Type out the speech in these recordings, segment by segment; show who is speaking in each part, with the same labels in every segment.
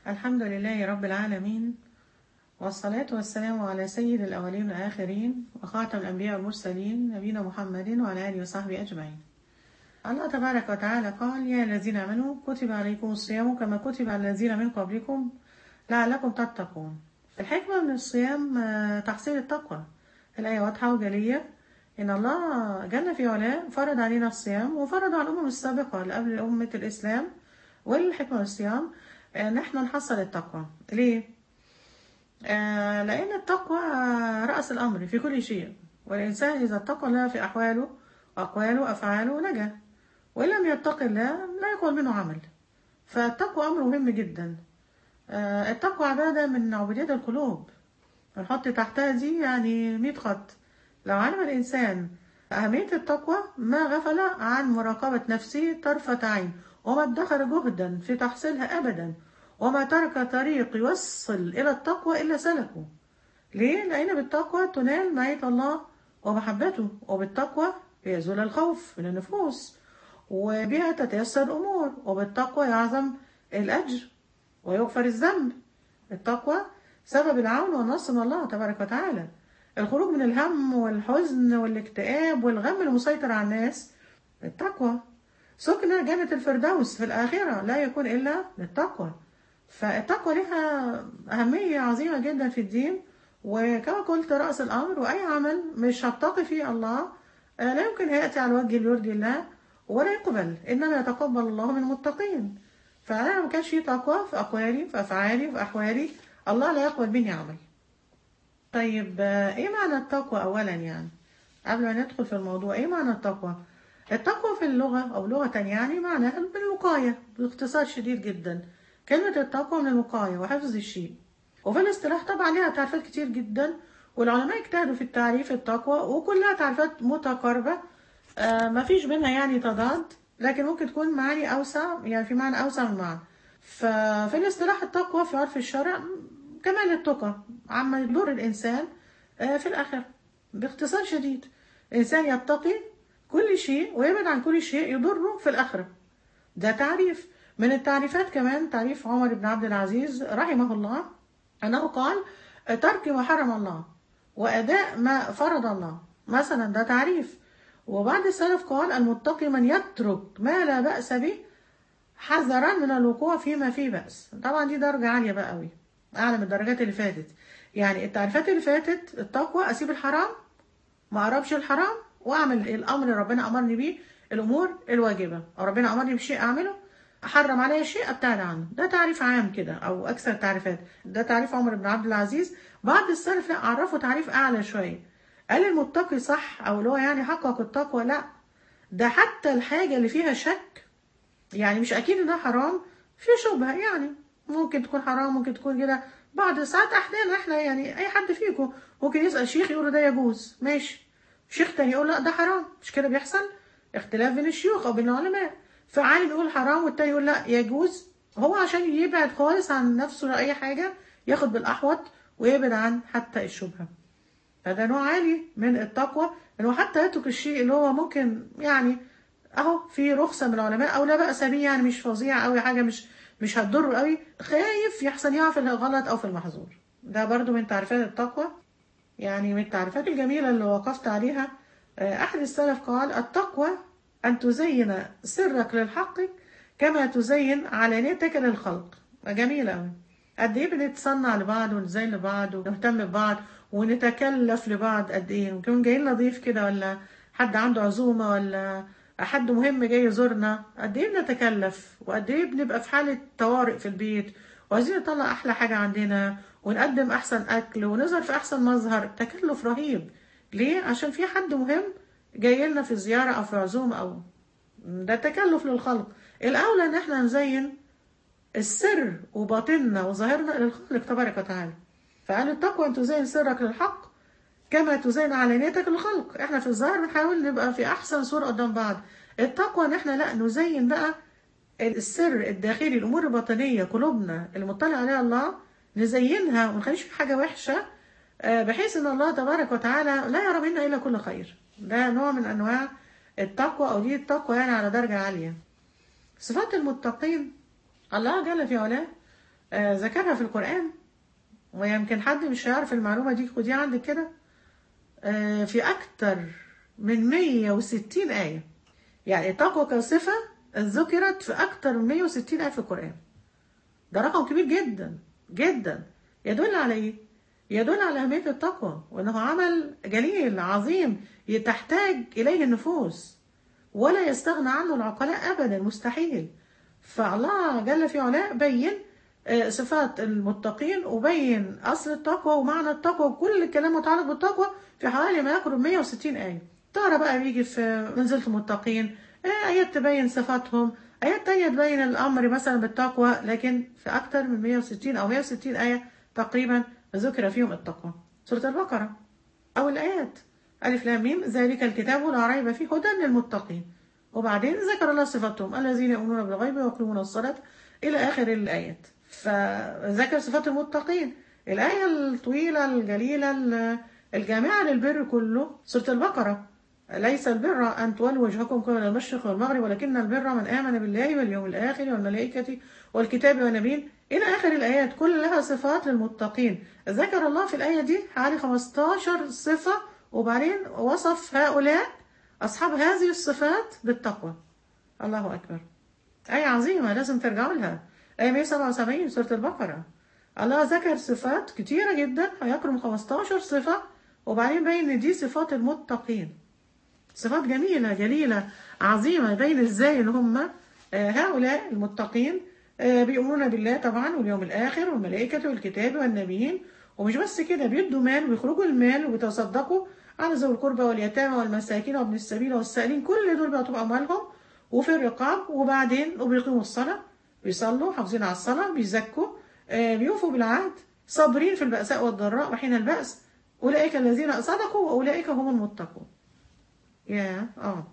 Speaker 1: الحمد لله رب العالمين والصلاة والسلام على سيد الأولين والآخرين وخاتم الأنبياء والمرسلين نبينا محمد وعلى آله وصحبه أجمعين الله تبارك وتعالى قال يا الذين آمنوا كتب عليكم الصيام كما كتب على الذين من قبلكم لعلكم تتقون الحكمة من الصيام آه، تحصيل التقوى الآية واضحة وجلية إن الله جل في علاه فرض علينا الصيام وفرض على الأمم السابقة اللي قبل أمة الإسلام والحكمة من الصيام إن إحنا نحصل التقوى ليه؟ آه، لأن التقوى رأس الأمر في كل شيء والإنسان إذا اتقى الله في أحواله وأقواله وأفعاله نجا وإن لم يتق الله لا يقبل منه عمل فالتقوى أمر مهم جدا آه، التقوى عبادة من عبودية القلوب نحط تحتها دي يعني مية خط لو علم الإنسان أهمية التقوى ما غفل عن مراقبة نفسه طرفة عين وما ادخر جهدا في تحصيلها أبدا وما ترك طريق يوصل إلى التقوى إلا سلكه ليه؟ لأن بالتقوى تنال معية الله ومحبته وبالتقوى يزول الخوف من النفوس وبها تتيسر الأمور وبالتقوى يعظم الأجر ويغفر الذنب التقوى سبب العون والنصر من الله تبارك وتعالى الخروج من الهم والحزن والاكتئاب والغم المسيطر على الناس التقوى سكن جنة الفردوس في الآخرة لا يكون إلا للتقوى فالتقوى لها أهمية عظيمة جدا في الدين وكما قلت رأس الأمر وأي عمل مش هتقي فيه الله آه، لا يمكن يأتي على وجه اللي يرضي الله ولا يقبل إنما يتقبل الله من المتقين فأنا ما كانش في تقوى في أقوالي في أفعالي في أحوالي الله لا يقبل مني عمل طيب آه، إيه معنى التقوى أولا يعني قبل ما ندخل في الموضوع إيه معنى التقوى التقوى في اللغة أو لغة يعني معناها بالوقاية باختصار شديد جدا كلمة التقوى من الوقاية وحفظ الشيء وفي الاصطلاح طبعا ليها تعريفات كتير جدا والعلماء اجتهدوا في التعريف التقوى وكلها تعريفات متقاربة آه ما فيش بينها يعني تضاد لكن ممكن تكون معاني أوسع يعني في معنى أوسع من معنى ففي الاصطلاح التقوى في عرف الشرع كمال التقى عما يضر الإنسان آه في الآخرة باختصار شديد الإنسان يتقي كل شيء ويبعد عن كل شيء يضره في الآخرة ده تعريف من التعريفات كمان تعريف عمر بن عبد العزيز رحمه الله أنه قال ترك ما حرم الله وأداء ما فرض الله مثلا ده تعريف وبعد السلف قال المتقي من يترك ما لا بأس به حذرا من الوقوع فيما فيه بأس طبعا دي درجة عالية بقى قوي أعلى من الدرجات اللي فاتت يعني التعريفات اللي فاتت التقوى أسيب الحرام ما أقربش الحرام وأعمل الأمر اللي ربنا أمرني بيه الأمور الواجبة أو ربنا أمرني بشيء أعمله حرم عليا شيء ابتعد عنه ده تعريف عام كده او اكثر التعريفات ده تعريف عمر بن عبد العزيز بعض السلف لا عرفوا تعريف اعلى شويه قال المتقي صح او اللي هو يعني حقق التقوى لا ده حتى الحاجه اللي فيها شك يعني مش اكيد انها حرام في شبهه يعني ممكن تكون حرام ممكن تكون كده بعض ساعات احيانا احنا يعني اي حد فيكم ممكن يسال شيخ يقول له ده يجوز ماشي شيخ تاني يقول لا ده حرام مش كده بيحصل اختلاف بين الشيوخ او بين العلماء فعالم يقول حرام والتاني يقول لا يجوز هو عشان يبعد خالص عن نفسه لأي حاجة ياخد بالأحوط ويبعد عن حتى الشبهة هذا نوع عالي من التقوى انه حتى يترك الشيء اللي هو ممكن يعني اهو في رخصة من العلماء او لا بأس به يعني مش فظيع قوي حاجة مش مش هتضره قوي خايف يحصل يقع في الغلط او في المحظور ده برضو من تعريفات التقوى يعني من التعريفات الجميلة اللي وقفت عليها آه، أحد السلف قال التقوى أن تزين سرك للحق كما تزين علانيتك للخلق جميلة أوي قد إيه بنتصنع لبعض ونزين لبعض ونهتم ببعض ونتكلف لبعض قد إيه ونكون جايين نضيف كده ولا حد عنده عزومة ولا حد مهم جاي يزورنا قد إيه بنتكلف وقد إيه بنبقى في حالة طوارئ في البيت وعايزين نطلع أحلى حاجة عندنا ونقدم أحسن أكل ونظهر في أحسن مظهر تكلف رهيب ليه؟ عشان في حد مهم جاي لنا في زيارة أو في عزومة أو ده تكلف للخلق الأولى إن احنا نزين السر وباطننا وظاهرنا للخالق تبارك وتعالى فقال التقوى أن تزين سرك للحق كما تزين علانيتك للخلق احنا في الظاهر بنحاول نبقى في أحسن صورة قدام بعض التقوى إن احنا لا نزين بقى السر الداخلي الأمور الباطنية قلوبنا اللي مطلع عليها الله نزينها وما نخليش في حاجة وحشة آه، بحيث ان الله تبارك وتعالى لا يرى منا الا كل خير ده نوع من انواع التقوى او دي التقوى يعني على درجة عالية صفات المتقين الله جل في علاه آه، ذكرها في القرآن ويمكن حد مش هيعرف المعلومة دي خديها عندك كده آه، في أكتر من 160 آية يعني التقوى كصفة ذكرت في أكتر من 160 آية في القرآن ده رقم كبير جدا جدا يدل على إيه؟ يدل على أهمية التقوى وأنه عمل جليل عظيم تحتاج إليه النفوس ولا يستغنى عنه العقلاء أبدا مستحيل فالله جل في علاه بين آه، صفات المتقين وبين أصل التقوى ومعنى التقوى وكل الكلام متعلق بالتقوى في حوالي ما يقرب 160 آية ترى بقى بيجي في منزلة المتقين آه، آيات تبين صفاتهم آيات تانية تبين الأمر مثلا بالتقوى لكن في أكتر من 160 أو 160 آية تقريبا ذكر فيهم التقوى سورة البقرة أو الآيات ألف لام ميم ذلك الكتاب لا ريب فيه هدى للمتقين وبعدين ذكر الله صفاتهم الذين يؤمنون بالغيب ويقيمون الصلاة إلى آخر الآيات فذكر صفات المتقين الآية الطويلة الجليلة ال- الجامعة للبر كله سورة البقرة ليس البر أن تولوا وجهكم قبل المشرق والمغرب ولكن البر من آمن بالله واليوم الآخر والملائكة والكتاب والنبيين إلى آخر الآيات كلها صفات للمتقين ذكر الله في الآية دي حوالي 15 صفة وبعدين وصف هؤلاء أصحاب هذه الصفات بالتقوى الله أكبر آية عظيمة لازم ترجعوا لها آية 177 سورة البقرة الله ذكر صفات كتيرة جدا هيقرم 15 صفة وبعدين بين إن دي صفات المتقين صفات جميلة جليلة عظيمة يبين ازاي ان هم آه، هؤلاء المتقين آه، بيؤمنون بالله طبعا واليوم الآخر والملائكة والكتاب والنبيين ومش بس كده بيدوا مال ويخرجوا المال وبيتصدقوا على ذوي القربى واليتامى والمساكين وابن السبيل والسائلين كل دول بيعطوا أموالهم وفي الرقاب وبعدين وبيقيموا الصلاة بيصلوا حافظين على الصلاة بيزكوا آه، بيوفوا بالعهد صابرين في البأساء والضراء وحين البأس أولئك الذين صدقوا وأولئك هم المتقون يا اه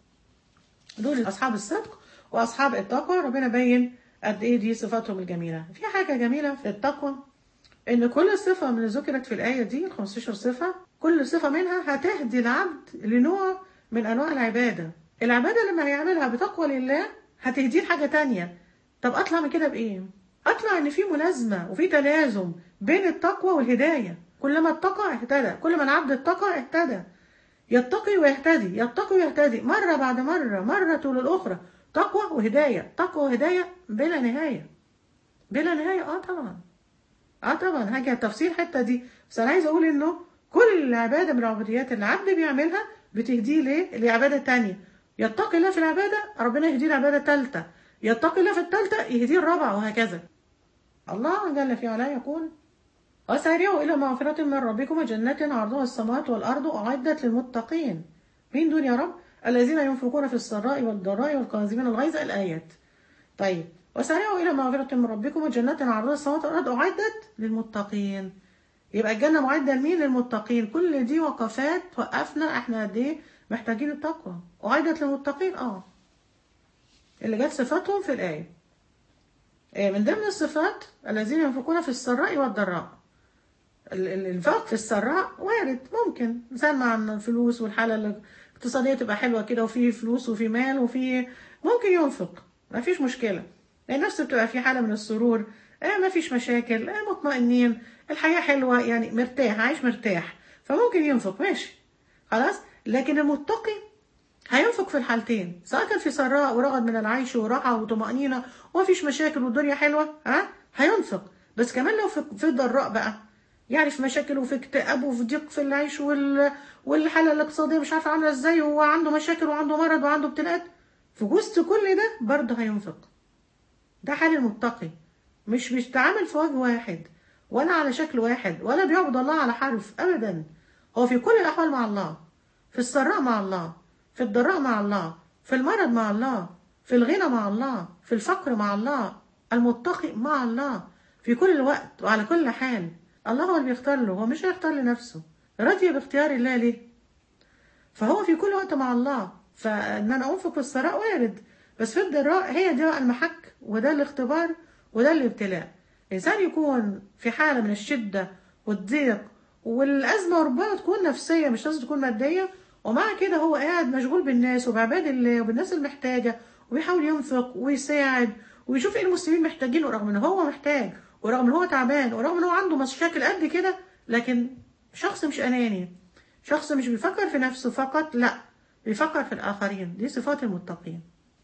Speaker 1: دول اصحاب الصدق واصحاب التقوى ربنا بين قد ايه دي صفاتهم الجميله في حاجه جميله في التقوى ان كل صفه من اللي ذكرت في الايه دي ال 15 صفه كل صفه منها هتهدي العبد لنوع من انواع العباده العباده لما هيعملها بتقوى لله هتهديه لحاجه تانية طب اطلع من كده بايه اطلع ان في ملازمه وفي تلازم بين التقوى والهدايه كلما اتقى اهتدى كل ما العبد اتقى اهتدى يتقي ويهتدي يتقي ويهتدي مرة بعد مرة مرة طول الأخرى تقوى وهداية تقوى وهداية بلا نهاية بلا نهاية اه طبعا اه طبعا هاجي التفسير الحتة دي بس أنا عايز أقول إنه كل عبادة من العبوديات اللي العبد بيعملها بتهديه ليه؟ لعبادة تانية يتقي الله في العبادة ربنا يهديه العبادة التالتة يتقي الله في التالتة يهديه الرابعة وهكذا الله جل في علاه يقول وسارعوا إلى مغفرة من ربكم وجنات عرضها السماوات والأرض أعدت للمتقين مين دول يا رب؟ الذين ينفقون في السراء والضراء والكاظمين الغيظ الآيات طيب وسارعوا إلى مغفرة من ربكم وجنات عرضها السماوات والأرض أعدت للمتقين يبقى الجنة معدة لمين؟ للمتقين كل دي وقفات وقفنا احنا قد ايه محتاجين التقوى أعدت للمتقين اه اللي جت صفاتهم في الآية آه، من ضمن الصفات الذين ينفقون في السراء والضراء ال- ال- الانفاق في السراء وارد ممكن انسان مع الفلوس والحاله الاقتصاديه تبقى حلوه كده وفي فلوس وفي مال وفي ممكن ينفق ما فيش مشكله لان نفسه بتبقى في حاله من السرور آه ما فيش مشاكل آه مطمئنين الحياه حلوه يعني مرتاح عايش مرتاح فممكن ينفق ماشي خلاص لكن المتقي هينفق في الحالتين سواء كان في سراء ورغد من العيش وراحة وطمأنينة ومفيش مشاكل والدنيا حلوة ها هينفق بس كمان لو في, في ضراء بقى يعني في مشاكل وفي اكتئاب وفي ضيق في العيش وال... والحالة الاقتصادية مش عارفة عاملة ازاي وهو عنده مشاكل وعنده مرض وعنده ابتلاءات في وسط كل ده برضه هينفق ده حال المتقي مش مش تعامل في وجه واحد ولا على شكل واحد ولا بيعبد الله على حرف ابدا هو في كل الاحوال مع الله في السراء مع الله في الضراء مع الله في المرض مع الله في الغنى مع الله في الفقر مع الله المتقي مع الله في كل وقت وعلى كل حال الله هو اللي بيختار له هو مش هيختار لنفسه راضي باختيار الله ليه فهو في كل وقت مع الله فان انا انفق في الثراء وارد بس في الضراء هي دي بقى المحك وده الاختبار وده الابتلاء الانسان يكون في حاله من الشده والضيق والازمه ربما تكون نفسيه مش لازم تكون ماديه ومع كده هو قاعد مشغول بالناس وبعباد الله وبالناس المحتاجه وبيحاول ينفق ويساعد ويشوف ايه المسلمين محتاجينه رغم ان هو محتاج ورغم ان هو تعبان ورغم ان هو عنده مشاكل قد كده لكن شخص مش اناني شخص مش بيفكر في نفسه فقط لا بيفكر في الاخرين دي صفات المتقين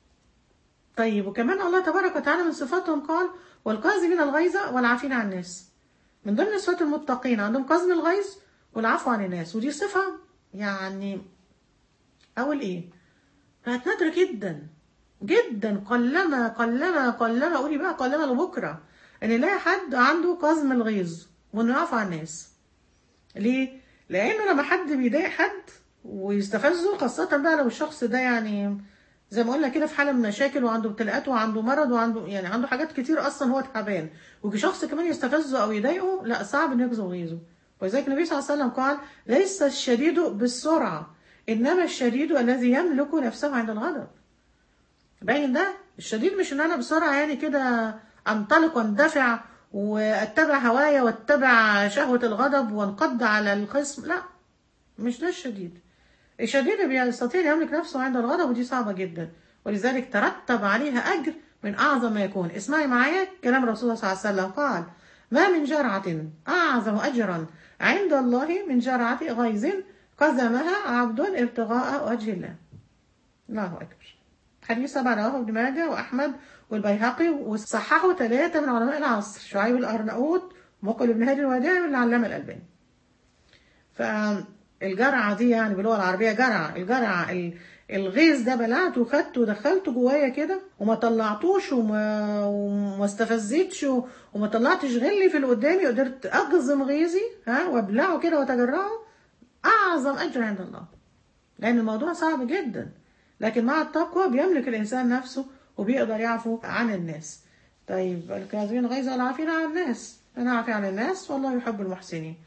Speaker 1: طيب وكمان الله تبارك وتعالى من صفاتهم قال والقاذفين الغيظ والعافين عن الناس من ضمن صفات المتقين عندهم قزم الغيظ والعفو عن الناس ودي صفة يعني أقول إيه بقت نادرة جدا جدا قلما قلما قلما قولي بقى قلما لبكرة إن يلاقي حد عنده قزم الغيظ وإنه يعفو عن الناس ليه؟ لأنه لما حد بيضايق حد ويستفزه خاصة بقى لو الشخص ده يعني زي ما قلنا كده في حاله من مشاكل وعنده ابتلاءات وعنده مرض وعنده يعني عنده حاجات كتير اصلا هو تعبان ويجي شخص كمان يستفزه او يضايقه لا صعب انه يجزم غيظه ولذلك النبي صلى الله عليه وسلم قال ليس الشديد بالسرعه انما الشديد الذي يملك نفسه عند الغضب باين ده الشديد مش ان انا بسرعه يعني كده انطلق واندفع واتبع هوايا واتبع شهوه الغضب وانقض على الخصم لا مش ده الشديد الشديد بيستطيع يملك نفسه عند الغضب ودي صعبة جدا ولذلك ترتب عليها أجر من أعظم ما يكون اسمعي معايا كلام رسول الله صلى الله عليه وسلم قال ما من جرعة أعظم أجرا عند الله من جرعة غيظ قزمها عبد ابتغاء وجه الله الله أكبر حديث طبعا رواه ابن ماجه وأحمد والبيهقي وصححوا ثلاثة من علماء العصر شعيب الأرناؤوط مقل بن هادي الوداعي والعلامة الألباني ف الجرعة دي يعني باللغة العربية جرعة الجرعة ال- الغيظ ده بلعته وخدته ودخلته جوايا كده وما طلعتوش وما, وما استفزتش و- وما طلعتش غلي في اللي قدامي قدرت اجزم غيظي ها وابلعه كده واتجرعه اعظم اجر عند الله لان الموضوع صعب جدا لكن مع التقوى بيملك الانسان نفسه وبيقدر يعفو عن الناس طيب الكاظمين غيظ العافين عن الناس انا عافي عن الناس والله يحب المحسنين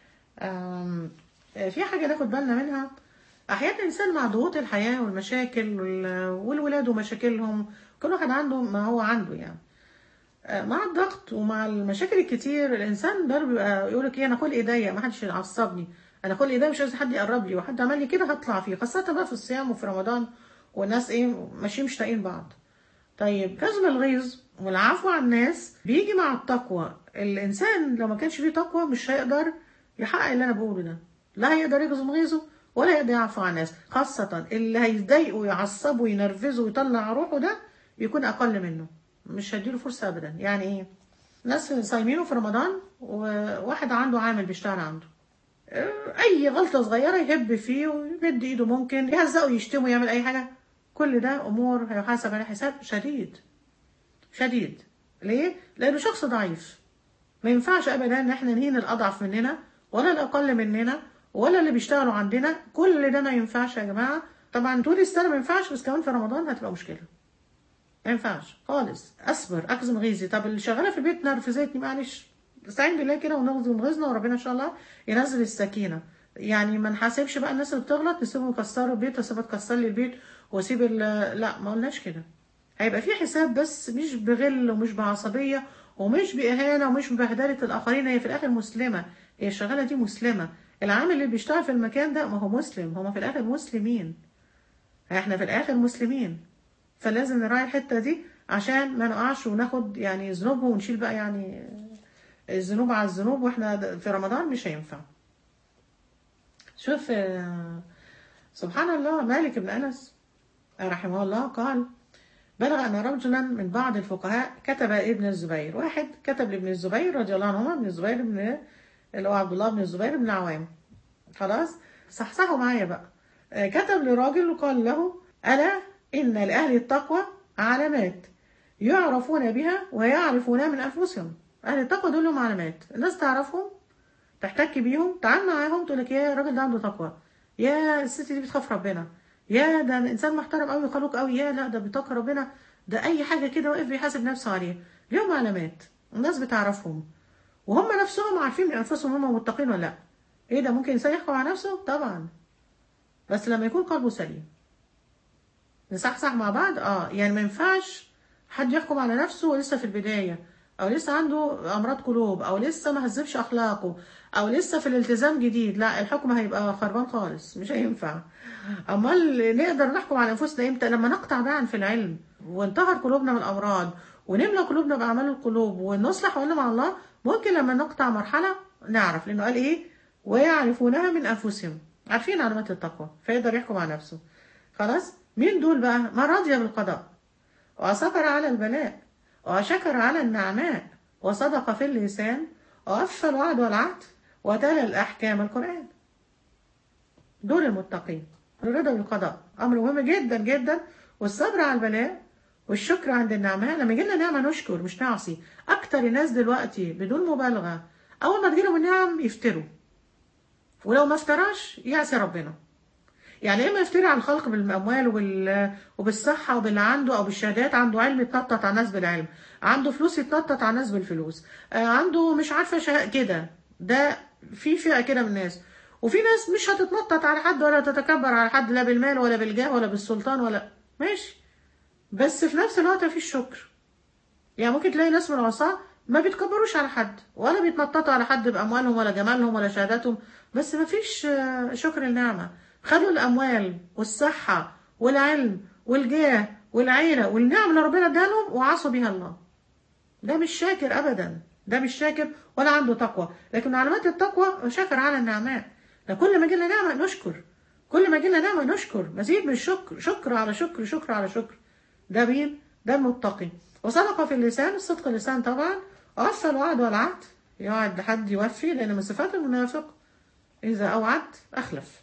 Speaker 1: أم، في حاجة ناخد بالنا منها أحيانا الإنسان مع ضغوط الحياة والمشاكل وال- والولاد ومشاكلهم كل واحد عنده ما هو عنده يعني آه، مع الضغط ومع المشاكل الكتير الإنسان ده بيبقى يقول لك إيه أنا خلقي ضيق ما حدش يعصبني أنا خلقي ضيق مش عايز حد يقرب لي وحد عمل لي كده هطلع فيه خاصة بقى في الصيام وفي رمضان والناس إيه ماشيين مش طايقين بعض طيب كظم الغيظ والعفو عن الناس بيجي مع التقوى الإنسان لو ما كانش فيه تقوى مش هيقدر يحقق اللي أنا بقوله ده لا هيقدر يجزم غيظه ولا يقدر يعفو عن الناس خاصة اللي هيضايقه ويعصبه وينرفزه ويطلع روحه ده يكون أقل منه مش هديله فرصة أبدا يعني إيه ناس صايمينه في رمضان وواحد عنده عامل بيشتغل عنده اي غلطه صغيره يهب فيه ويمد ايده ممكن يهزقه يشتمه يعمل اي حاجه كل ده امور هيحاسب عليها حساب شديد شديد ليه لانه شخص ضعيف ما ينفعش ابدا ان احنا نهين الاضعف مننا ولا الاقل مننا ولا اللي بيشتغلوا عندنا كل ده ما ينفعش يا جماعه طبعا طول السنه ما ينفعش بس كمان في رمضان هتبقى مشكله ما ينفعش خالص اصبر اكظم غيظي طب اللي شغاله في البيت نرفزتني معلش استعين بالله كده ونغزو غيظنا وربنا ان شاء الله ينزل السكينه يعني ما نحاسبش بقى الناس اللي بتغلط نسيبهم يكسروا البيت واسيبها تكسر لي البيت واسيب ال- لا ما قلناش كده هيبقى في حساب بس مش بغل ومش بعصبيه ومش باهانه ومش ببهدله الاخرين هي في الاخر مسلمه هي الشغاله دي مسلمه العامل اللي بيشتغل في المكان ده ما هو مسلم هما في الاخر مسلمين احنا في الاخر مسلمين فلازم نراعي الحته دي عشان ما نقعش وناخد يعني ذنوبهم ونشيل بقى يعني الذنوب على الذنوب واحنا في رمضان مش هينفع شوف آه، سبحان الله مالك بن انس رحمه الله قال بلغ ان رجلا من بعض الفقهاء كتب ابن الزبير واحد كتب لابن الزبير رضي الله عنهما ابن الزبير بن اللي هو عبد الله بن الزبير بن العوام خلاص صحصحوا معايا بقى آه، كتب لراجل وقال له ألا إن لأهل التقوى علامات يعرفون بها ويعرفونها من أنفسهم أهل التقوى دول لهم علامات الناس تعرفهم تحتك بيهم تعال معاهم تقول لك يا الراجل ده عنده تقوى يا الست دي بتخاف ربنا يا ده انسان محترم قوي خلوق قوي يا لا ده بيتقي ربنا ده اي حاجه كده واقف بيحاسب نفسه عليها ليهم علامات الناس بتعرفهم وهم نفسهم عارفين من انفسهم هم متقين ولا لا ايه ده ممكن انسان يحكم على نفسه طبعا بس لما يكون قلبه سليم نصحصح مع بعض اه يعني ما ينفعش حد يحكم على نفسه ولسه في البدايه او لسه عنده امراض قلوب او لسه ما هذبش اخلاقه او لسه في الالتزام جديد لا الحكم هيبقى خربان خالص مش هينفع امال نقدر نحكم على انفسنا امتى لما نقطع بقى في العلم وانتهر قلوبنا من الامراض ونملى قلوبنا باعمال القلوب ونصلح ولا مع الله ممكن لما نقطع مرحله نعرف لانه قال ايه ويعرفونها من انفسهم عارفين علامات التقوى فيقدر يحكم على نفسه خلاص مين دول بقى ما رضي بالقضاء وصبر على البلاء وشكر على النعماء وصدق في اللسان ووفى الوعد والعهد وتلا الأحكام القرآن دول المتقين الرضا بالقضاء أمر مهم جدا جدا والصبر على البلاء والشكر عند النعماء لما يجيلنا نعمة نشكر مش نعصي أكتر الناس دلوقتي بدون مبالغة أول ما تجيلهم النعم يفتروا ولو ما افتراش يعصي ربنا يعني اما يفتري على الخلق بالاموال وبال... وبالصحه وباللي عنده او بالشهادات عنده علم يتنطط على الناس بالعلم عنده فلوس يتنطط على الناس بالفلوس آه عنده مش عارفه شه... كده ده في فئه كده من الناس وفي ناس مش هتتنطط على حد ولا تتكبر على حد لا بالمال ولا بالجاه ولا بالسلطان ولا ماشي بس في نفس الوقت مفيش شكر يعني ممكن تلاقي ناس من العصاة ما بيتكبروش على حد ولا بيتنططوا على حد بأموالهم ولا جمالهم ولا شهاداتهم بس مفيش آه، شكر النعمة خدوا الأموال والصحة والعلم والجاه والعيلة والنعم اللي ربنا ادالهم وعصوا بيها الله ده مش شاكر أبدا ده مش شاكر ولا عنده تقوى لكن من علامات التقوى شاكر على النعماء ده كل ما جينا نعمة نشكر كل ما جينا نعمة نشكر مزيد من الشكر شكر على شكر شكر على شكر ده مين؟ ده المتقي وصدق في اللسان الصدق اللسان طبعا ووفى الوعد والعهد يقعد لحد يوفي لأن من صفات المنافق إذا أوعد أخلف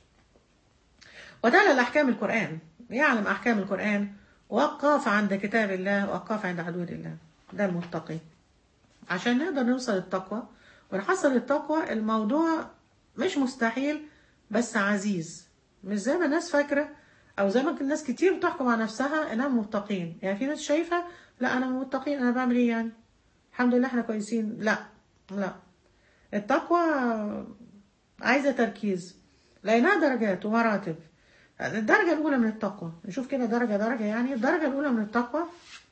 Speaker 1: وتلا الأحكام القرآن يعلم أحكام القرآن وقف عند كتاب الله وقف عند حدود الله ده المتقي عشان نقدر نوصل للتقوى ونحصل التقوى الموضوع مش مستحيل بس عزيز مش زي ما الناس فاكرة أو زي ما الناس كتير بتحكم على نفسها إنها متقين يعني في ناس شايفة لا أنا متقين أنا بعمل إيه يعني الحمد لله إحنا كويسين لا لا التقوى عايزة تركيز لأنها درجات ومراتب الدرجة الأولى من التقوى نشوف كده درجة درجة يعني الدرجة الأولى من التقوى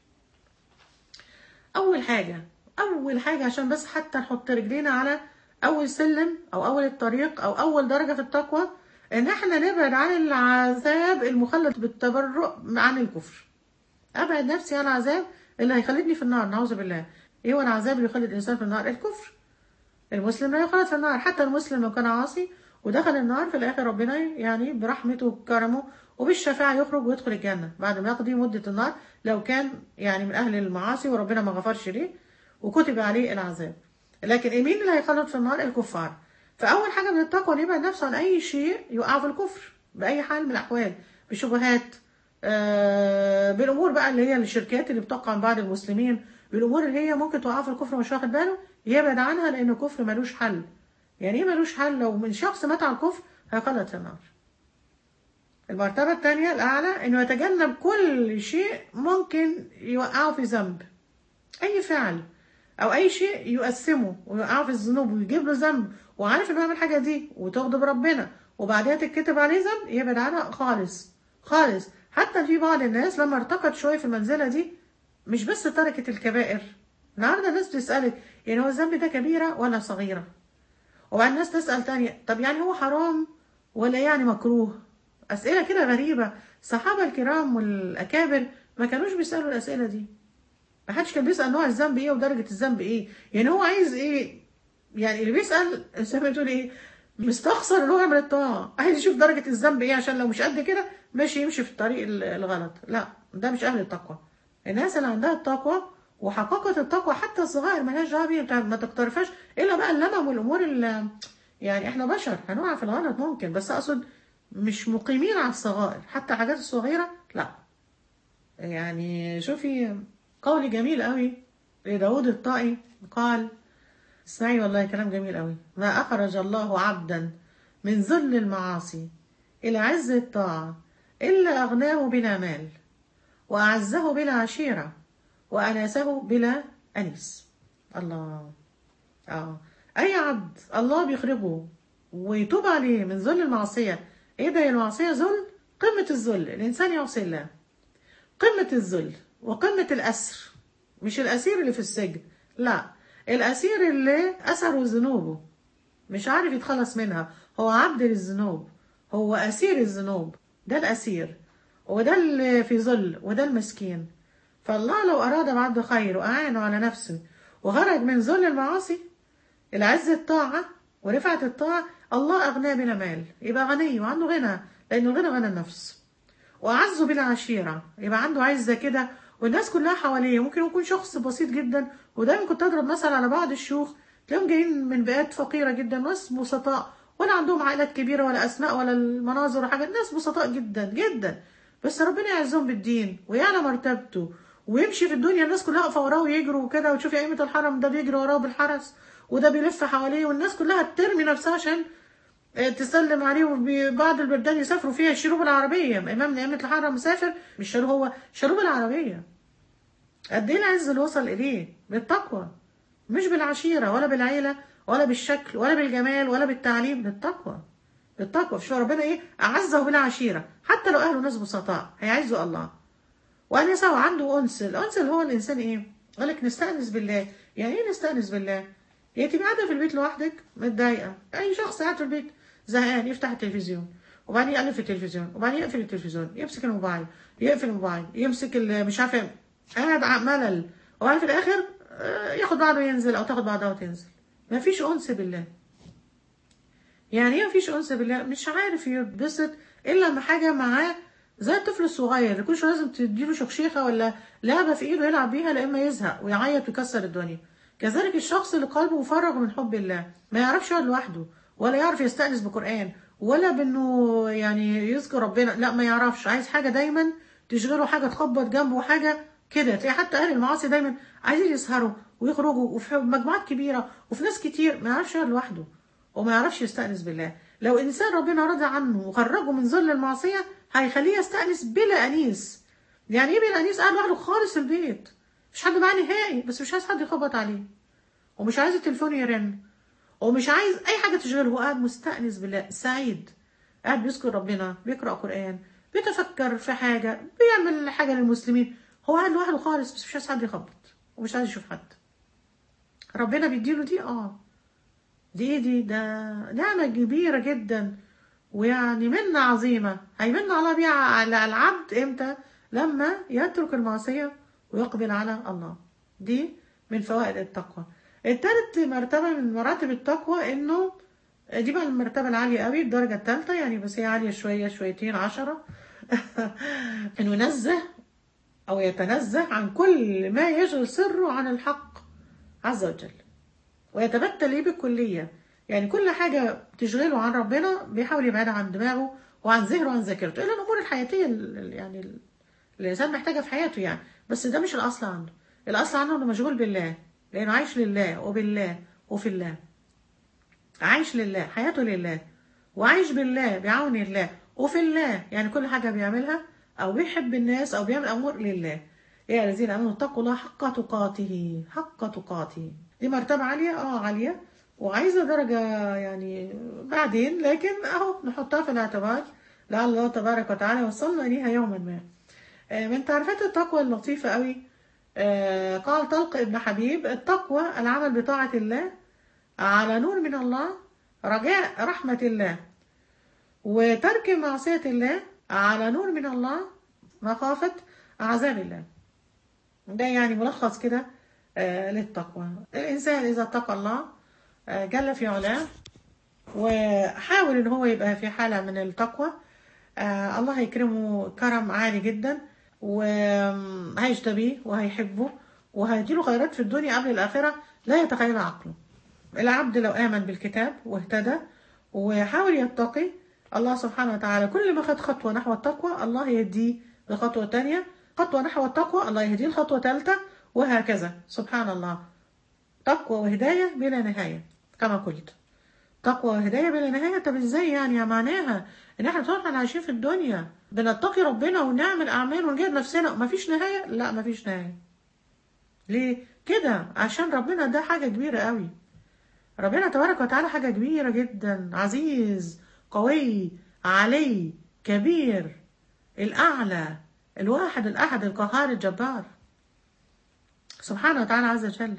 Speaker 1: أول حاجة أول حاجة عشان بس حتى نحط رجلينا على أول سلم أو أول الطريق أو أول درجة في التقوى إن إحنا نبعد عن العذاب المخلط بالتبرؤ عن الكفر أبعد نفسي عن العذاب اللي هيخلدني في النار نعوذ بالله إيه هو العذاب اللي يخلد الإنسان في النار الكفر المسلم لا يخلد في النار حتى المسلم لو كان عاصي ودخل النار في الآخر ربنا يعني برحمته وكرمه وبالشفاعة يخرج ويدخل الجنة بعد ما يقضي مدة النار لو كان يعني من أهل المعاصي وربنا ما غفرش ليه وكتب عليه العذاب لكن مين اللي هيخلد في النار الكفار فأول حاجة من التقوى إن يبعد نفسه عن أي شيء يوقعه في الكفر بأي حال من الأحوال بشبهات آه بالأمور بقى اللي هي الشركات اللي بتقع من بعض المسلمين بالأمور اللي هي ممكن توقعه في الكفر مش واخد باله يبعد عنها لأن الكفر ملوش حل يعني ايه ملوش حل لو من شخص مات على الكفر هيخلد في النار المرتبة الثانية الأعلى إنه يتجنب كل شيء ممكن يوقعه في ذنب أي فعل أو أي شيء يقسمه ويوقعه في الذنوب ويجيب له ذنب وعارف إنه يعمل الحاجة دي وتغضب ربنا وبعدها تتكتب عليه ذنب يبعد عنها خالص خالص حتى في بعض الناس لما ارتقت شوية في المنزلة دي مش بس تركت الكبائر النهارده الناس بتسألك يعني هو الذنب ده كبيرة ولا صغيرة؟ وبعد الناس تسأل تانية طب يعني هو حرام ولا يعني مكروه أسئلة كده غريبة الصحابة الكرام والأكابر ما كانوش بيسألوا الأسئلة دي ما حدش كان بيسأل نوع الذنب إيه ودرجة الذنب إيه يعني هو عايز إيه يعني اللي بيسأل زي ما تقول إيه مستخسر ان هو يعمل الطاعة عايز يشوف درجة الذنب إيه عشان لو مش قد كده ماشي يمشي في الطريق الغلط لا ده مش أهل التقوى الناس اللي عندها التقوى وحققت التقوى حتى الصغائر مالهاش دعوه بيها ما تقترفهاش الا بقى اللمم والامور اللي يعني احنا بشر هنقع في الغلط ممكن بس اقصد مش مقيمين على الصغائر حتى الحاجات الصغيره لا يعني شوفي قول جميل قوي لداود الطائي قال اسمعي والله كلام جميل قوي ما اخرج الله عبدا من ذل المعاصي الى عز الطاعه الا اغناه بلا مال واعزه بلا عشيره وأناسه بلا أنيس الله آه أي عبد الله بيخرجه ويتوب عليه من ذل المعصية إيه ده المعصية ذل قمة الذل الإنسان يعصي الله قمة الذل وقمة الأسر مش الأسير اللي في السجن لا الأسير اللي أسره ذنوبه مش عارف يتخلص منها هو عبد للذنوب هو أسير الذنوب ده الأسير وده اللي في ذل وده المسكين فالله لو أراد بعبد خير وأعانه على نفسه وخرج من ذل المعاصي إلى عز الطاعة ورفعة الطاعة الله أغناه بلا مال يبقى غني وعنده غنى لأنه الغنى غنى النفس وأعزه بلا عشيرة يبقى عنده عزة كده والناس كلها حواليه ممكن يكون شخص بسيط جدا ودايما كنت أضرب مثل على بعض الشيوخ تلاقيهم جايين من بيئات فقيرة جدا ناس بسطاء ولا عندهم عائلات كبيرة ولا أسماء ولا المناظر ولا حاجة ناس بسطاء جدا جدا بس ربنا يعزهم بالدين ويعلى مرتبته ويمشي في الدنيا الناس كلها واقفة وراه ويجروا وكده وتشوفي أئمة الحرم ده بيجري وراه بالحرس وده بيلف حواليه والناس كلها ترمي نفسها عشان تسلم عليه وبعض البلدان يسافروا فيها يشيلوه بالعربية إمام من أئمة الحرم مسافر مش شالوه هو شالوه بالعربية قد إيه العز اللي وصل إليه بالتقوى مش بالعشيرة ولا بالعيلة ولا بالشكل ولا بالجمال ولا بالتعليم بالتقوى بالتقوى شو ربنا إيه أعزه بلا عشيرة حتى لو أهله ناس بسطاء هيعزوا الله وأن يسوى عنده أنس الأنس اللي هو الإنسان إيه قال لك نستأنس بالله يعني إيه نستأنس بالله يعني تبقى قاعدة في البيت لوحدك متضايقة أي شخص قاعد في البيت زهقان يفتح التلفزيون وبعدين يقلب في التلفزيون وبعدين يقفل التلفزيون يمسك الموبايل يقفل الموبايل يمسك مش عارفه قاعد ملل وبعدين في الاخر ياخد بعضه ينزل او تاخد بعضها وتنزل ما فيش انس بالله يعني ايه ما فيش انس بالله مش عارف يتبسط الا لما حاجه معاه زي الطفل الصغير اللي كل شويه لازم تديله شخشيخه ولا لعبه في ايده يلعب بيها لا اما يزهق ويعيط ويكسر الدنيا كذلك الشخص اللي قلبه مفرغ من حب الله ما يعرفش يقعد لوحده ولا يعرف يستأنس بقرآن ولا بانه يعني يذكر ربنا لا ما يعرفش عايز حاجة دايما تشغله حاجة تخبط جنبه حاجة كده تلاقي حتى أهل المعاصي دايما عايزين يسهروا ويخرجوا وفي مجموعات كبيرة وفي ناس كتير ما يعرفش يقعد لوحده وما يعرفش يستأنس بالله لو إنسان ربنا رضى عنه وخرجه من ظل المعصية هيخليه يستأنس بلا أنيس يعني إيه بلا أنيس قاعد لوحده خالص البيت مش حد معاه نهائي بس مش عايز حد يخبط عليه ومش عايز التليفون يرن ومش عايز اي حاجه تشغله هو قاعد مستانس بالله سعيد قاعد بيذكر ربنا بيقرا قران بيتفكر في حاجه بيعمل حاجه للمسلمين هو قاعد لوحده خالص بس مش عايز حد يخبط ومش عايز يشوف حد ربنا بيديله دي اه دي دي ده نعمه كبيره جدا ويعني منة عظيمة هيمن الله بيها على العبد امتى لما يترك المعصية ويقبل على الله دي من فوائد التقوى التالت مرتبة من مراتب التقوى انه دي بقى المرتبة العالية قوي الدرجة التالتة يعني بس هي عالية شوية شويتين عشرة انه ينزه او يتنزه عن كل ما يشغل سره عن الحق عز وجل ويتبتل ايه بالكلية يعني كل حاجة تشغله عن ربنا بيحاول يبعدها عن دماغه وعن ذهنه وعن ذاكرته الا الامور الحياتية يعني الانسان محتاجها في حياته يعني بس ده مش الاصل عنده الاصل عنده انه مشغول بالله لأنه عايش لله وبالله وفي الله عايش لله حياته لله وعايش بالله بعون الله وفي الله يعني كل حاجة بيعملها أو بيحب الناس أو بيعمل أمور لله يا الذين آمنوا اتقوا الله حق تقاته حق تقاته دي مرتبة عالية اه عالية وعايزة درجة يعني بعدين لكن اهو نحطها في الاعتبار لعل الله تبارك وتعالى وصلنا ليها يوما ما من تعريفات التقوى اللطيفة قوي قال طلق ابن حبيب التقوى العمل بطاعة الله على نور من الله رجاء رحمة الله وترك معصية الله على نور من الله مخافة عذاب الله ده يعني ملخص كده للتقوى الإنسان إذا اتقى الله جل في علاه وحاول إن هو يبقى في حالة من التقوى الله هيكرمه كرم عالي جدا وهيجتبيه وهيحبه وهيديله خيرات في الدنيا قبل الآخرة لا يتخيلها عقله العبد لو آمن بالكتاب واهتدى وحاول يتقي الله سبحانه وتعالى كل ما خد خطوة نحو التقوى الله يهديه لخطوة تانية خطوة نحو التقوى الله يهديه لخطوة ثالثة وهكذا سبحان الله تقوى وهداية بلا نهاية كما قلت تقوى وهداية بلا نهاية طب ازاي يعني يا معناها ان احنا طول احنا عايشين في الدنيا بنتقي ربنا ونعمل اعمال ونجاهد نفسنا ومفيش نهاية لا مفيش نهاية ليه كده عشان ربنا ده حاجة كبيرة قوي ربنا تبارك وتعالى حاجة كبيرة جدا عزيز قوي علي كبير الأعلى الواحد الأحد القهار الجبار سبحانه وتعالى عز وجل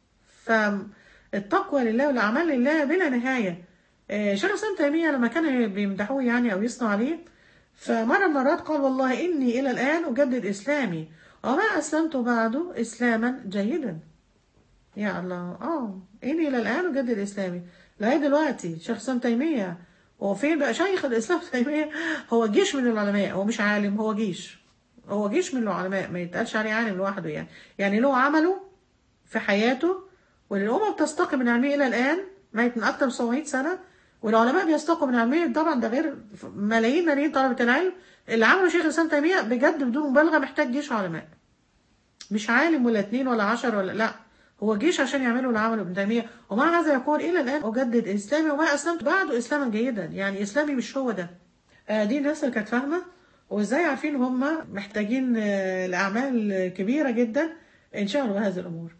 Speaker 1: فالتقوى لله والأعمال لله بلا نهاية شيخ الإسلام تيمية لما كان بيمدحوه يعني أو يصنع عليه فمرة من المرات قال والله إني إلى الآن أجدد إسلامي وما أسلمت بعد إسلاما جيدا يا الله اه إني إلى الآن أجدد إسلامي لغاية دلوقتي شيخ سام تيمية هو فين بقى شيخ الإسلام تيمية هو جيش من العلماء هو مش عالم هو جيش هو جيش من العلماء ما يتقالش عليه عالم لوحده يعني يعني له عمله في حياته والأمة بتستقي من علمه إلى الآن ميت من أكتر من 700 سنة والعلماء بيستقوا من علمه طبعا ده غير ملايين ملايين طلبة العلم اللي عمله شيخ الإسلام تيمية بجد بدون مبالغة محتاج جيش علماء مش عالم ولا اتنين ولا عشر ولا لا هو جيش عشان يعملوا اللي عمله ابن تيمية ومع هذا يقول إلى الآن أجدد إسلامي وما أسلمت بعده إسلاما جيدا يعني إسلامي مش هو ده آه دي الناس اللي كانت فاهمة وإزاي عارفين هم محتاجين آه لأعمال كبيرة جدا انشغلوا بهذه الأمور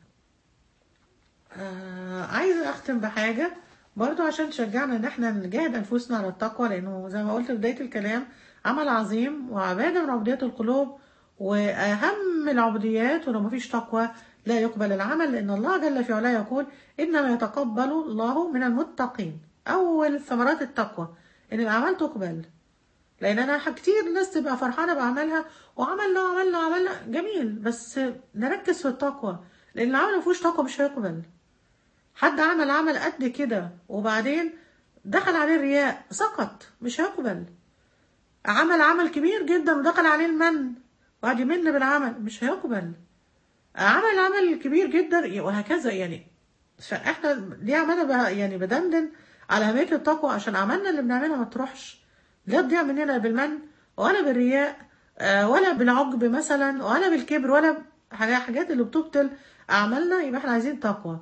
Speaker 1: آه عايزة أختم بحاجة برضو عشان تشجعنا إن احنا نجاهد أنفسنا على التقوى لأنه زي ما قلت في بداية الكلام عمل عظيم وعبادة من عبوديات القلوب وأهم العبوديات ولو مفيش تقوى لا يقبل العمل لأن الله جل في علاه يقول إنما يتقبل الله من المتقين أول ثمرات التقوى إن الأعمال تقبل لأن أنا كتير ناس تبقى فرحانة بأعمالها وعملنا وعملنا وعملنا جميل بس نركز في التقوى لأن العمل مفيهوش تقوى مش هيقبل حد عمل عمل قد كده وبعدين دخل عليه الرياء سقط مش هيقبل عمل عمل كبير جدا ودخل عليه المن وقعد يمن بالعمل مش هيقبل عمل عمل كبير جدا وهكذا يعني فاحنا دي عمالة يعني بدندن على أهمية التقوى عشان عملنا اللي بنعملها ما تروحش لا تضيع مننا بالمن ولا بالرياء ولا بالعجب مثلا ولا بالكبر ولا حاجات اللي بتبطل أعمالنا يبقى احنا عايزين تقوى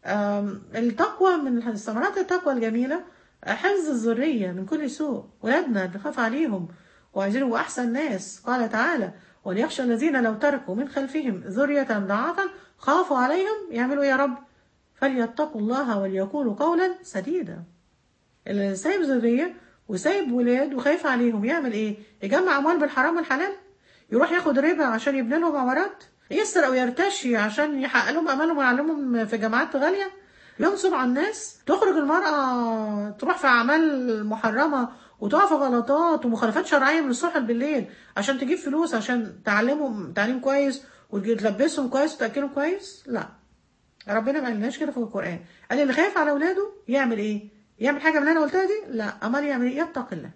Speaker 1: التقوى من ثمرات التقوى الجميلة حفظ الذرية من كل سوء ولادنا نخاف عليهم وعايزين يبقوا أحسن ناس قال تعالى وليخشى الذين لو تركوا من خلفهم ذرية ضعافا خافوا عليهم يعملوا يا رب فليتقوا الله وليقولوا قولا سديدا اللي سايب ذرية وسايب ولاد وخايف عليهم يعمل ايه يجمع اموال بالحرام والحلال يروح ياخد ربا عشان يبني لهم عمارات يسرق ويرتشي عشان يحقق لهم امالهم ويعلمهم في جامعات غاليه ينصب على الناس تخرج المرأة تروح في أعمال محرمة وتقع في غلطات ومخالفات شرعية من الصبح بالليل عشان تجيب فلوس عشان تعلمهم تعليم كويس وتلبسهم كويس وتأكلهم كويس لا ربنا ما قالناش كده في القرآن قال اللي خايف على أولاده يعمل إيه؟ يعمل حاجة من اللي أنا قلتها دي؟ لا أمال يعمل إيه؟ يتقي الله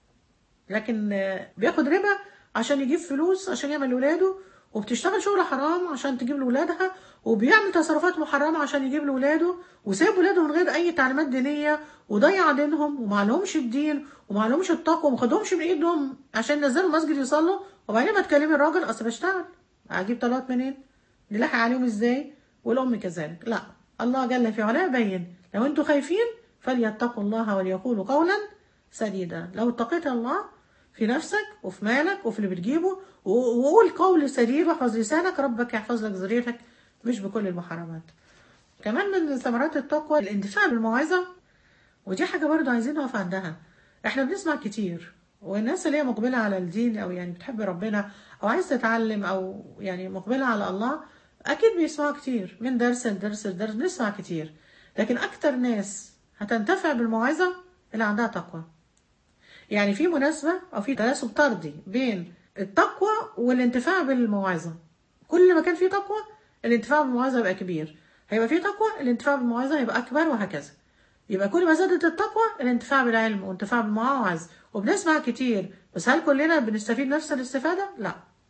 Speaker 1: لكن بياخد ربا عشان يجيب فلوس عشان يعمل لولاده وبتشتغل شغل حرام عشان تجيب لولادها وبيعمل تصرفات محرمة عشان يجيب لولاده وسايب ولاده من غير أي تعليمات دينية وضيع دينهم ومعلهمش الدين ومعلهمش التقوى ومخدهمش من إيدهم عشان ينزلوا المسجد يصلوا وبعدين ما تكلمي الراجل أصل بشتغل أجيب طلبات منين؟ نلحق عليهم إزاي؟ والأم كذلك لا الله جل في علاه بين لو أنتوا خايفين فليتقوا الله وليقولوا قولا سديدا لو اتقيت الله في نفسك وفي مالك وفي اللي بتجيبه وقول قول سديد واحفظ لسانك ربك يحفظ لك ذريتك مش بكل المحرمات كمان من ثمرات التقوى الاندفاع بالموعظة ودي حاجة برضو عايزين نقف عندها احنا بنسمع كتير والناس اللي هي مقبلة على الدين او يعني بتحب ربنا او عايز تتعلم او يعني مقبلة على الله اكيد بيسمعوا كتير من درس لدرس لدرس بنسمع كتير لكن اكتر ناس هتنتفع بالموعظة اللي عندها تقوى يعني في مناسبة أو في تناسب طردي بين التقوى والانتفاع بالموعظة كل ما كان في تقوى الانتفاع بالموعظة يبقى كبير هيبقى في تقوى الانتفاع بالموعظة يبقى أكبر وهكذا يبقى كل ما زادت التقوى الانتفاع بالعلم والانتفاع بالمواعظ وبنسمع كتير بس هل كلنا بنستفيد نفس الاستفادة؟ لا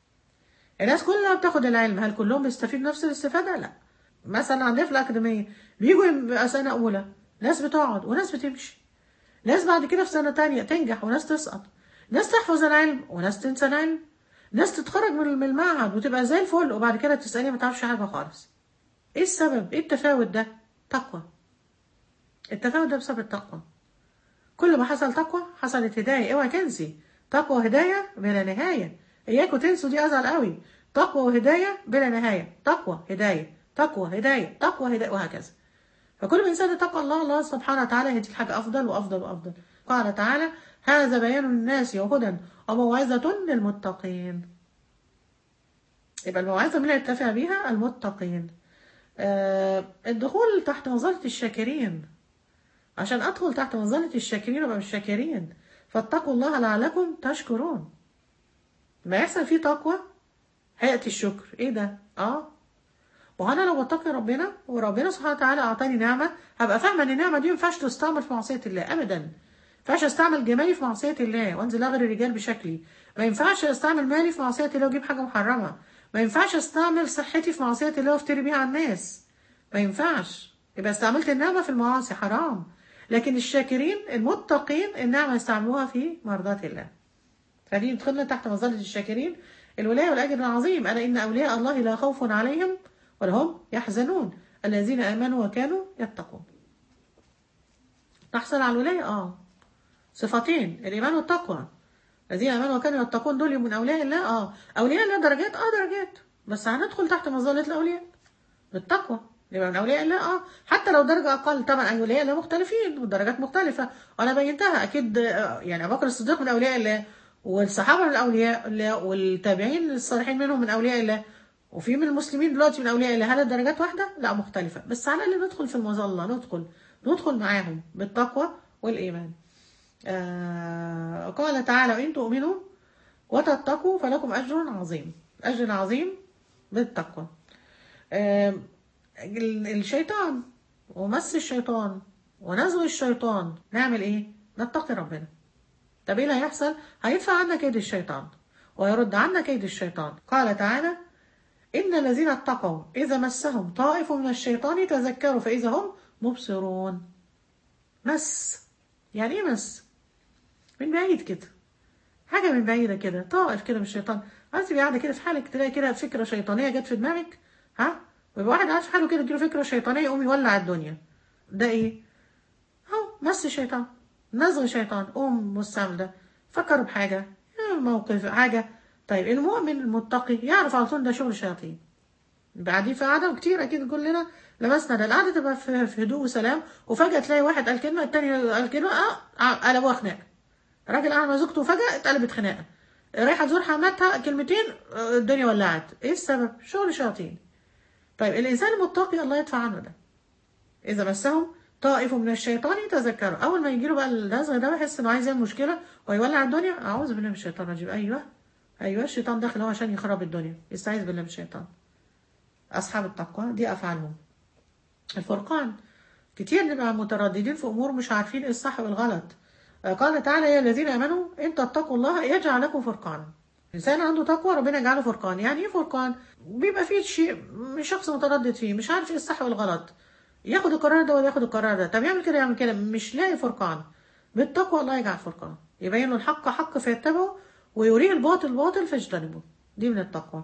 Speaker 1: الناس كلها بتاخد العلم هل كلهم بيستفيدوا نفس الاستفادة؟ لا مثلا عندنا في الأكاديمية بيجوا يبقى سنة أولى ناس بتقعد وناس بتمشي ناس بعد كده في سنة تانية تنجح وناس تسقط ناس تحفظ العلم وناس تنسى العلم ناس تتخرج من المعهد وتبقى زي الفل وبعد كده تسألني ما تعرفش حاجة خالص ايه السبب ايه التفاوت ده تقوى التفاوت ده بسبب التقوى كل ما حصل تقوى حصلت هداية اوعى تنسي تقوى هداية بلا نهاية اياكوا تنسوا دي ازعل قوي تقوى وهداية بلا نهاية تقوى هداية تقوى هداية تقوى هداية وهكذا فكل ما انسان اتقى الله الله سبحانه وتعالى يهديك حاجة افضل وافضل وافضل قال تعالى هذا بيان للناس وهدى وموعظة للمتقين يبقى الموعظة من يتفع بها المتقين آه الدخول تحت مظلة الشاكرين عشان أدخل تحت مظلة الشاكرين وأبقى مش شاكرين فاتقوا الله لعلكم تشكرون ما يحصل فيه تقوى هيئة الشكر ايه ده اه ما هو انا لو بتقي ربنا وربنا سبحانه وتعالى اعطاني نعمه هبقى فاهمه ان النعمه دي ما ينفعش تستعمل في معصيه الله ابدا ما ينفعش استعمل جمالي في معصيه الله وانزل اغري الرجال بشكلي ما ينفعش استعمل مالي في معصيه الله واجيب حاجه محرمه ما ينفعش استعمل صحتي في معصيه الله وافتري بيها على الناس ما ينفعش يبقى استعملت النعمه في المعاصي حرام لكن الشاكرين المتقين النعمه يستعملوها في مرضات الله فدي يدخلنا تحت مظلة الشاكرين الولاية والأجر العظيم ألا إن أولياء الله لا خوف عليهم ولا هم يحزنون الذين آمنوا وكانوا يتقون نحصل على الولاية آه صفتين الإيمان والتقوى الذين آمنوا وكانوا يتقون دول من أولياء الله آه أولياء الله درجات آه درجات بس هندخل تحت مظلة الأولياء بالتقوى يبقى من أولياء الله آه حتى لو درجة أقل طبعا أولياء الله مختلفين والدرجات مختلفة وأنا بينتها أكيد آه، يعني أبو بكر الصديق من أولياء الله والصحابة من أولياء الله والتابعين الصالحين منهم من أولياء الله وفي من المسلمين دلوقتي من أولياء الله هل الدرجات واحدة؟ لا مختلفة بس على الأقل ندخل في المظلة ندخل ندخل معاهم بالتقوى والإيمان آه قال تعالى وإن تؤمنوا وتتقوا فلكم أجر عظيم أجر عظيم بالتقوى آه ال- الشيطان ومس الشيطان ونزغ الشيطان نعمل ايه نتقي ربنا طب ايه اللي هيحصل هيدفع عنا كيد الشيطان ويرد عنا كيد الشيطان قال تعالى إن الذين اتقوا إذا مسهم طائف من الشيطان تذكروا فإذا هم مبصرون مس يعني ايه مس من بعيد كده حاجة من بعيدة كده طائف كده من الشيطان عايز تبقى قاعدة كده في حالك تلاقي كده فكرة شيطانية جت في دماغك ها ويبقى واحد قاعد في حاله كده تجيله فكرة شيطانية يقوم يولع الدنيا ده ايه؟ اهو مس شيطان نزغ شيطان قوم مستعمل ده فكر بحاجة موقف حاجة طيب المؤمن المتقي يعرف على طول ده شغل شياطين بعدين في قعدة وكتير أكيد كلنا لمسنا ده القعدة تبقى في في هدوء وسلام وفجأة تلاقي واحد قال كلمة التاني قال كلمة اه قلبوها خناقة راجل قاعد مع زوجته فجأة اتقلبت خناقة رايحة تزور حماتها كلمتين آه، الدنيا ولعت ايه السبب؟ شغل شياطين طيب الإنسان المتقي الله يدفع عنه ده إذا مسهم طائف من الشيطان تذكروا أول ما يجيله بقى النزغ ده بيحس إنه عايز يعمل مشكلة ويولع الدنيا أعوذ بالله من الشيطان الرجيم أيوه أيوه الشيطان داخل هو عشان يخرب الدنيا يستعيذ بالله من الشيطان أصحاب التقوى دي أفعالهم الفرقان كتير نبقى مترددين في أمور مش عارفين إيه الصح والغلط آه، قال تعالى يا الذين آمنوا إن تتقوا الله يجعل لكم فرقانا الإنسان عنده تقوى ربنا يجعله فرقان يعني إيه فرقان؟ بيبقى فيه شيء شخص متردد فيه مش عارف إيه الصح والغلط ياخد القرار ده ولا ياخد القرار ده طب يعمل كده يعمل كده مش لاقي فرقان بالتقوى الله يجعل فرقان يبين له الحق حق فيتبعه ويريه الباطل باطل فيجتنبه دي من التقوى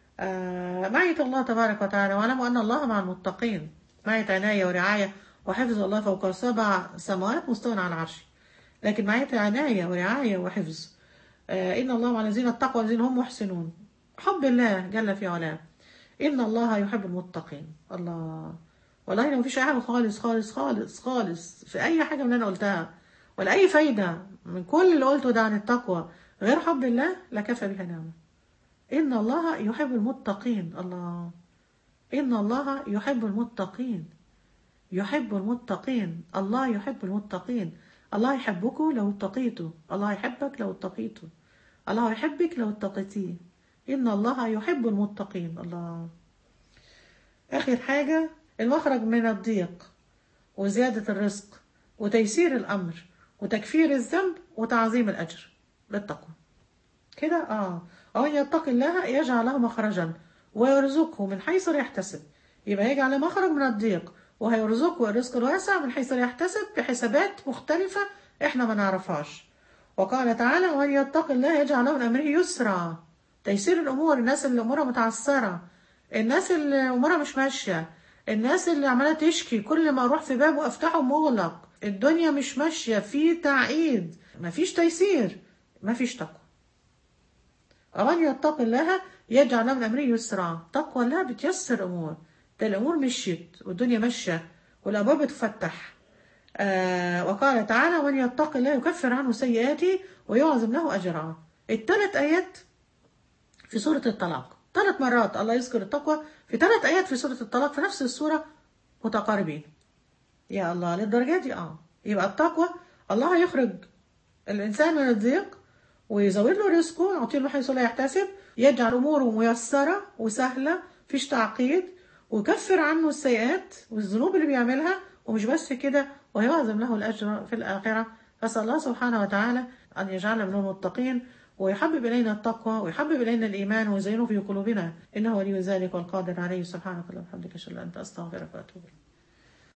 Speaker 1: آه معية الله تبارك وتعالى واعلموا أن الله مع المتقين معية عناية ورعاية وحفظ الله فوق سبع سماوات مستوى على العرش لكن معية عناية ورعاية وحفظ آه إن الله مع الذين اتقوا والذين هم محسنون حب الله جل في علاه إن الله يحب المتقين الله والله لو مفيش أي حاجة خالص خالص خالص خالص في أي حاجة من اللي أنا قلتها ولا أي فايدة من كل اللي قلته ده عن التقوى غير حب الله لكفى بها نعمة إن الله يحب المتقين الله إن الله يحب المتقين يحب المتقين الله يحب المتقين الله يحبكم لو اتقيتوا الله يحبك لو اتقيتوا الله يحبك لو اتقيتيه إن الله يحب المتقين الله آخر حاجة المخرج من الضيق وزيادة الرزق وتيسير الأمر وتكفير الذنب وتعظيم الأجر بالتقوى كده اه ومن يتقي الله يجعل له مخرجا ويرزقه من حيث لا يحتسب يبقى يجعل له مخرج من الضيق وهيرزقه الرزق الواسع من حيث لا يحتسب بحسابات مختلفة احنا ما نعرفهاش وقال تعالى ومن يتقي الله يجعل له من امره يسرا تيسير الامور الناس اللي امورها متعثره الناس اللي امورها مش ماشيه الناس اللي عماله تشكي كل ما اروح في باب وافتحه مغلق الدنيا مش ماشيه في تعقيد مفيش تيسير مفيش تقوى ومن يتق الله يجعل له من امره يسرا تقوى الله بتيسر امور ده الامور مشيت والدنيا ماشيه والابواب بتفتح آه وقال تعالى ومن يتق الله يكفر عنه سيئاته ويعظم له اجرا الثلاث ايات في سوره الطلاق ثلاث مرات الله يذكر التقوى في ثلاث ايات في سوره الطلاق في نفس السوره متقاربين يا الله للدرجه دي اه يبقى التقوى الله يخرج الانسان من الضيق ويزود له رزقه يعطيه له حيث لا يحتسب يجعل أموره ميسرة وسهلة مفيش تعقيد ويكفر عنه السيئات والذنوب اللي بيعملها ومش بس كده ويعظم له الأجر في الآخرة أسأل الله سبحانه وتعالى أن يجعلنا من المتقين ويحبب إلينا التقوى ويحبب إلينا الإيمان ويزينه في قلوبنا إنه ولي ذلك والقادر عليه سبحانك اللهم وبحمدك أشهد أن لا إله إلا أنت أستغفرك وأتوب إليك